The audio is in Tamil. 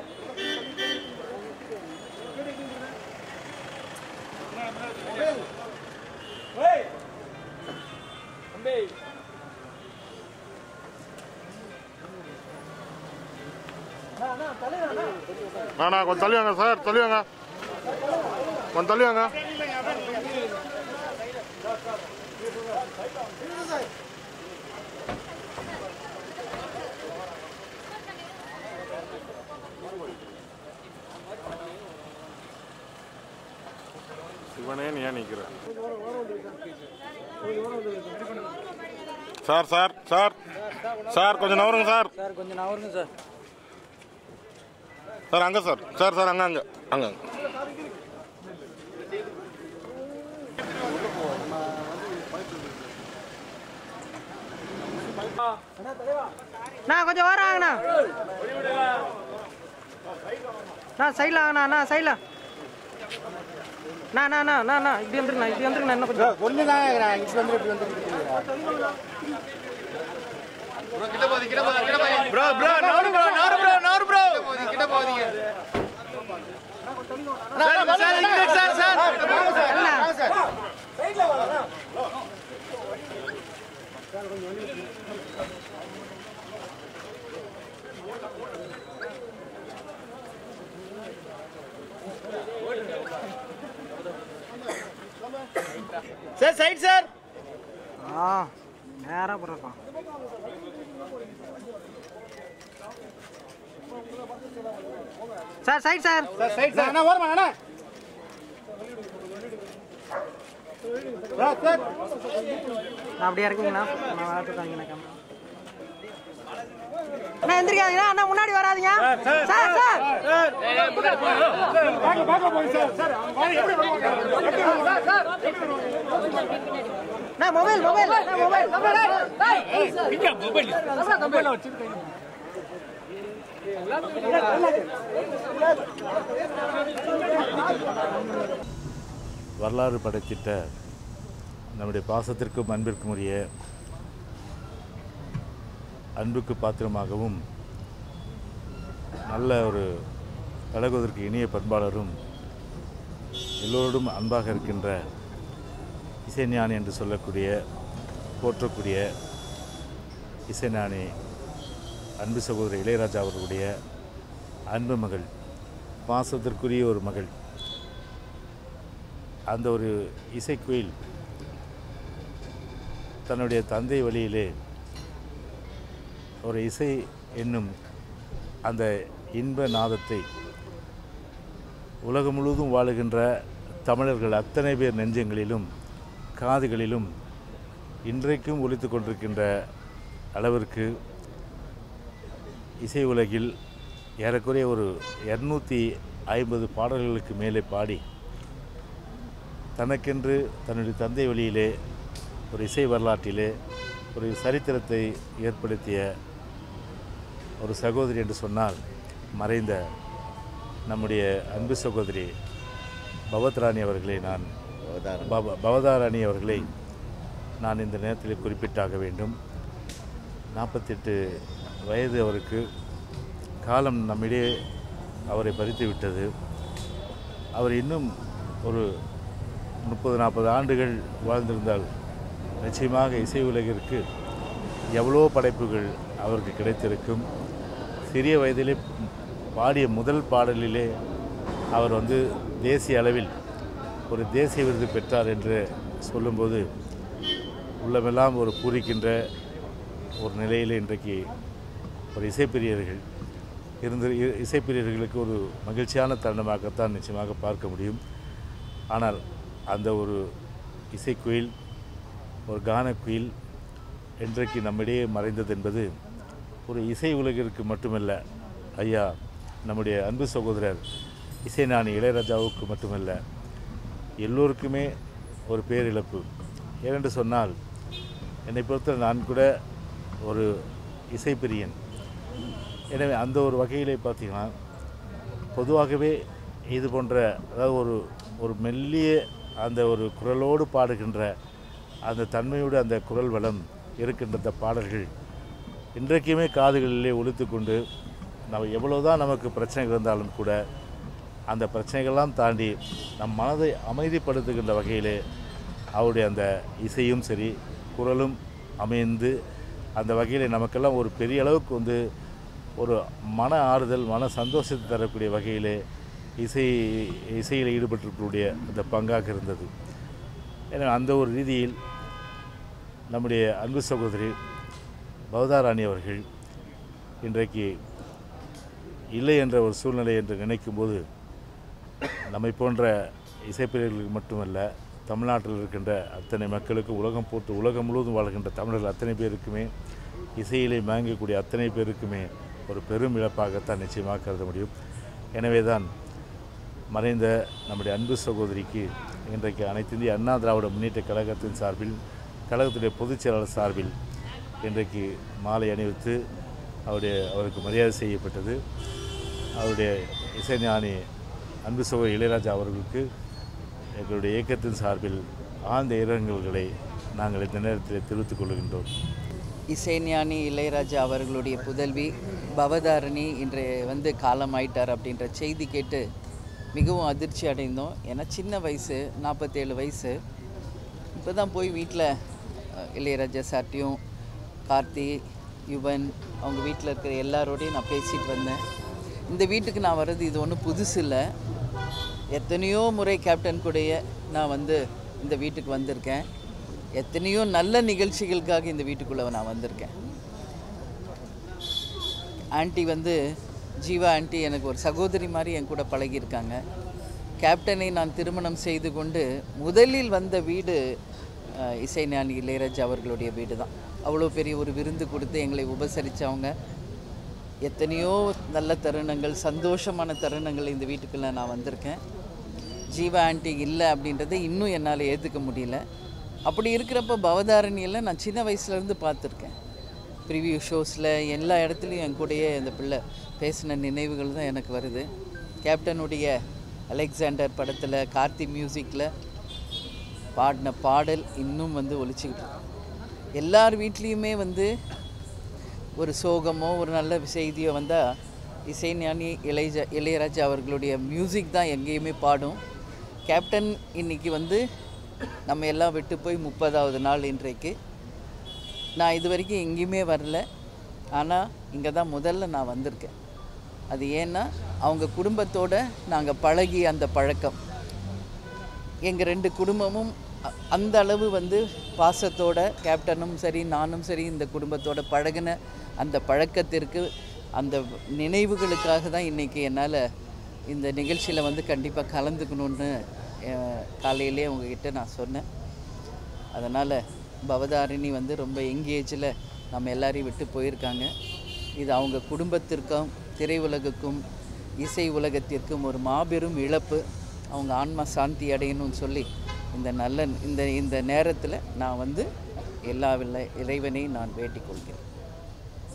அண்ணா கொஞ்சம் தள்ளி வாங்க சார் தள்ளி வாங்க கொஞ்சம் தள்ளி வாங்க சிவனே நீ ஏன் நிக்கிற சார் சார் சார் சார் கொஞ்சம் நவருங்க சார் சார் கொஞ்சம் நவருங்க சார் சார் அங்க சார் சார் சார் அங்க அங்க அங்க அங்க. அண்ணா கொஞ்சம் வர வாங்கண்ணா அண்ணா சைடில் வாங்கண்ணா அண்ணா சைடில் அண்ணா அண்ணா அண்ணா அண்ணா அண்ணா இப்படி வந்துருங்கண்ணா இப்படி வந்துருங்கண்ணா இன்னும் கொஞ்சம் ஒன்று தான் இப்படி வந்து இப்படி வந்து ப்ரோ ப்ரோ நானு ப்ரோ நானு ப்ரோ நானு ப்ரோ கிட்ட போதீங்க சார் சார் இங்க sir sir sir side sir ஆ நேராக போடுறப்பா sir side sir sir side sir அண்ணா ஓரமா அண்ணா சார் சார் நான் அப்படியே இருக்குங்கண்ணா நான் வளர்த்து தாங்கண்ணா கேமரா அண்ணா எந்திரிக்காதீங்கண்ணா அண்ணா முன்னாடி வராதீங்க சார் சார் அண்ணா மொபைல் மொபைல் அண்ணா, மொபைல் வரலாறு படைத்திட்ட நம்முடைய பாசத்திற்கும் அன்பிற்கும் உரிய அன்புக்கு பாத்திரமாகவும் நல்ல ஒரு பழகுவதற்கு இனிய பண்பாளரும் எல்லோரோடும் அன்பாக இருக்கின்ற இசைஞானி என்று சொல்லக்கூடிய போற்றக்கூடிய இசைஞானி அன்பு சகோதரர் இளையராஜா அவர்களுடைய அன்பு மகள் பாசத்திற்குரிய ஒரு மகள் அந்த ஒரு இசைக்குயில் தன்னுடைய தந்தை வழியிலே ஒரு இசை என்னும் அந்த இன்ப நாதத்தை உலகம் முழுவதும் வாழுகின்ற தமிழர்கள் அத்தனை பேர் நெஞ்சங்களிலும் காதுகளிலும் இன்றைக்கும் ஒலித்து கொண்டிருக்கின்ற அளவிற்கு இசை உலகில் ஏறக்குறைய ஒரு இரநூத்தி ஐம்பது பாடல்களுக்கு மேலே பாடி தனக்கென்று தன்னுடைய தந்தை வழியிலே ஒரு இசை வரலாற்றிலே ஒரு சரித்திரத்தை ஏற்படுத்திய ஒரு சகோதரி என்று சொன்னால் மறைந்த நம்முடைய அன்பு சகோதரி பவத்ராணி அவர்களை நான் பவ- பவதாராணி அவர்களை நான் இந்த நேரத்தில் குறிப்பிட்டாக வேண்டும் நாற்பத்தெட்டு வயது அவருக்கு காலம் நம்மிடையே அவரை பறித்து விட்டது அவர் இன்னும் ஒரு முப்பது நாற்பது ஆண்டுகள் வாழ்ந்திருந்தால் நிச்சயமாக இசை உலகிற்கு எவ்வளோ படைப்புகள் அவருக்கு கிடைத்திருக்கும் சிறிய வயதிலே பாடிய முதல் பாடலிலே அவர் வந்து தேசிய அளவில் ஒரு தேசிய விருது பெற்றார் என்று சொல்லும்போது உள்ளமெல்லாம் ஒரு பூரிக்கின்ற ஒரு நிலையில் இன்றைக்கு ஒரு இசைப்பிரியர்கள் இருந்து இ- இசைப்பிரியர்களுக்கு ஒரு மகிழ்ச்சியான தருணமாகத்தான் நிச்சயமாக பார்க்க முடியும் ஆனால் அந்த ஒரு இசைக்குயில் ஒரு கானக்குயில் இன்றைக்கு நம்மிடையே மறைந்தது என்பது ஒரு இசை உலகிற்கு மட்டுமல்ல ஐயா நம்முடைய அன்பு சகோதரர் இசைஞானி இளையராஜாவுக்கு மட்டுமல்ல எல்லோருக்குமே ஒரு பேரிழப்பு ஏனென்று சொன்னால் என்னை பொறுத்த நான் கூட ஒரு இசைப்பிரியன் எனவே அந்த ஒரு வகையிலே பார்த்தீங்கன்னா பொதுவாகவே இது போன்ற அதாவது ஒரு ஒரு மெல்லிய அந்த ஒரு குரலோடு பாடுகின்ற அந்த தன்மையோடு அந்த குரல் வளம் இருக்கின்ற அந்த பாடல்கள் இன்றைக்குமே காதுகளிலே ஒலித்து கொண்டு நம்ம எவ்வளோதான் நமக்கு பிரச்சனைகள் இருந்தாலும் கூட அந்த பிரச்சனைகள்லாம் தாண்டி நம் மனதை அமைதிப்படுத்துகின்ற வகையிலே அவருடைய அந்த இசையும் சரி குரலும் அமைந்து அந்த வகையில் நமக்கெல்லாம் ஒரு பெரிய அளவுக்கு வந்து ஒரு மன ஆறுதல் மன சந்தோஷத்தை தரக்கூடிய வகையிலே இசை இசையில் ஈடுபட்டிருக்கக்கூடிய அந்த பங்காக இருந்தது எனவே அந்த ஒரு ரீதியில் நம்முடைய அன்பு சகோதரி பவதாராணி அவர்கள் இன்றைக்கு இல்லை என்ற ஒரு சூழ்நிலை என்று நினைக்கும்போது நம்மை போன்ற இசைப்பிரியர்களுக்கு மட்டுமல்ல தமிழ்நாட்டில் இருக்கின்ற அத்தனை மக்களுக்கு உலகம் போட்டு உலகம் முழுவதும் வாழ்கின்ற தமிழர்கள் அத்தனை பேருக்குமே இசையிலே மயங்கக்கூடிய அத்தனை பேருக்குமே ஒரு பெரும் இழப்பாகத்தான் நிச்சயமாக கருத முடியும் எனவே தான் மறைந்த நம்முடைய அன்பு சகோதரிக்கு இன்றைக்கு அனைத்து இந்திய அண்ணா திராவிட முன்னேற்ற கழகத்தின் சார்பில் கழகத்துடைய பொதுச் செயலாளர் சார்பில் இன்றைக்கு மாலை அணிவித்து அவருடைய அவருக்கு மரியாதை செய்யப்பட்டது அவருடைய இசைஞானி அன்பு சகோதரி இளையராஜா அவர்களுக்கு எங்களுடைய இயக்கத்தின் சார்பில் ஆழ்ந்த இரங்கல்களை நாங்கள் இந்த நேரத்தில் தெரிவித்துக் கொள்கின்றோம் இசைஞானி இளையராஜா அவர்களுடைய புதல்வி பவதாரணி இன்று வந்து காலமாயிட்டார் அப்படின்ற செய்தி கேட்டு மிகவும் அதிர்ச்சி அடைந்தோம் ஏன்னா சின்ன வயசு நாற்பத்தேழு வயசு இப்போ தான் போய் வீட்டில் இளையராஜா சார்ட்டையும் கார்த்தி யுவன் அவங்க வீட்டில் இருக்கிற எல்லாரோடையும் நான் பேசிட்டு வந்தேன் இந்த வீட்டுக்கு நான் வர்றது இது ஒன்றும் புதுசு இல்லை எத்தனையோ முறை கேப்டன் கூடயே நான் வந்து இந்த வீட்டுக்கு வந்திருக்கேன் எத்தனையோ நல்ல நிகழ்ச்சிகளுக்காக இந்த வீட்டுக்குள்ளே நான் வந்திருக்கேன் ஆன்ட்டி வந்து ஜீவா ஆன்ட்டி எனக்கு ஒரு சகோதரி மாதிரி என் கூட பழகியிருக்காங்க கேப்டனை நான் திருமணம் செய்து கொண்டு முதலில் வந்த வீடு அஹ், இசைஞானி இளையராஜா அவர்களுடைய வீடு தான் அவ்வளோ பெரிய ஒரு விருந்து கொடுத்து எங்களை உபசரித்தவங்க எத்தனையோ நல்ல தருணங்கள் சந்தோஷமான தருணங்கள் இந்த வீட்டுக்குள்ளே நான் வந்திருக்கேன் ஜீவா ஆன்ட்டி இல்லை அப்படின்றத இன்னும் என்னால் ஏற்றுக்க முடியல அப்படி இருக்கிறப்ப பவதாரணியில் நான் சின்ன வயசுலேருந்து பார்த்துருக்கேன் ப்ரிவியூ ஷோஸில் எல்லா இடத்துலையும் என் கூடயே அந்த பிள்ளை பேசின நினைவுகள் தான் எனக்கு வருது கேப்டனுடைய அலெக்சாண்டர் படத்தில் கார்த்தி மியூசிக்கில் பாடின பாடல் இன்னும் வந்து ஒலிச்சுக்கிட்டு இருக்கு. எல்லார் வீட்லேயுமே வந்து ஒரு சோகமோ ஒரு நல்ல செய்தியோ வந்தால் இசைஞானி இளையஜா இளையராஜா அவர்களுடைய மியூசிக் தான் எங்கேயுமே பாடும் கேப்டன் இன்னைக்கு வந்து நம்ம எல்லாம் விட்டு போய் முப்பதாவது நாள் இன்றைக்கு நான் இது வரைக்கும் எங்கேயுமே வரல ஆனால் இங்கே தான் முதல்ல நான் வந்திருக்கேன் அது ஏன்னா அவங்க குடும்பத்தோட நாங்கள் பழகி அந்த பழக்கம் எங்கள் ரெண்டு குடும்பமும் அ- அந்த அளவு வந்து பாசத்தோட கேப்டனும் சரி நானும் சரி இந்த குடும்பத்தோட பழகின அந்த பழக்கத்திற்கு அந்த நினைவுகளுக்காக தான் இன்றைக்கி என்னால் இந்த நிகழ்ச்சியில் வந்து கண்டிப்பாக கலந்துக்கணுன்னு அஹ், காலையிலே உங்ககிட்ட நான் சொன்னேன் அதனால் பவதாரிணி வந்து ரொம்ப எங்கேஜில் நம்ம எல்லாரையும் விட்டு போயிருக்காங்க இது அவங்க குடும்பத்திற்கும் திரையுலகுக்கும் இசை உலகத்திற்கும் ஒரு மாபெரும் இழப்பு அவங்க ஆன்மா சாந்தி அடையணும்னு சொல்லி இந்த நல்ல இந்த இந்த நேரத்தில் நான் வந்து எல்லா வில்ல இறைவனையும் நான் வேண்டிக் கொள்கிறேன்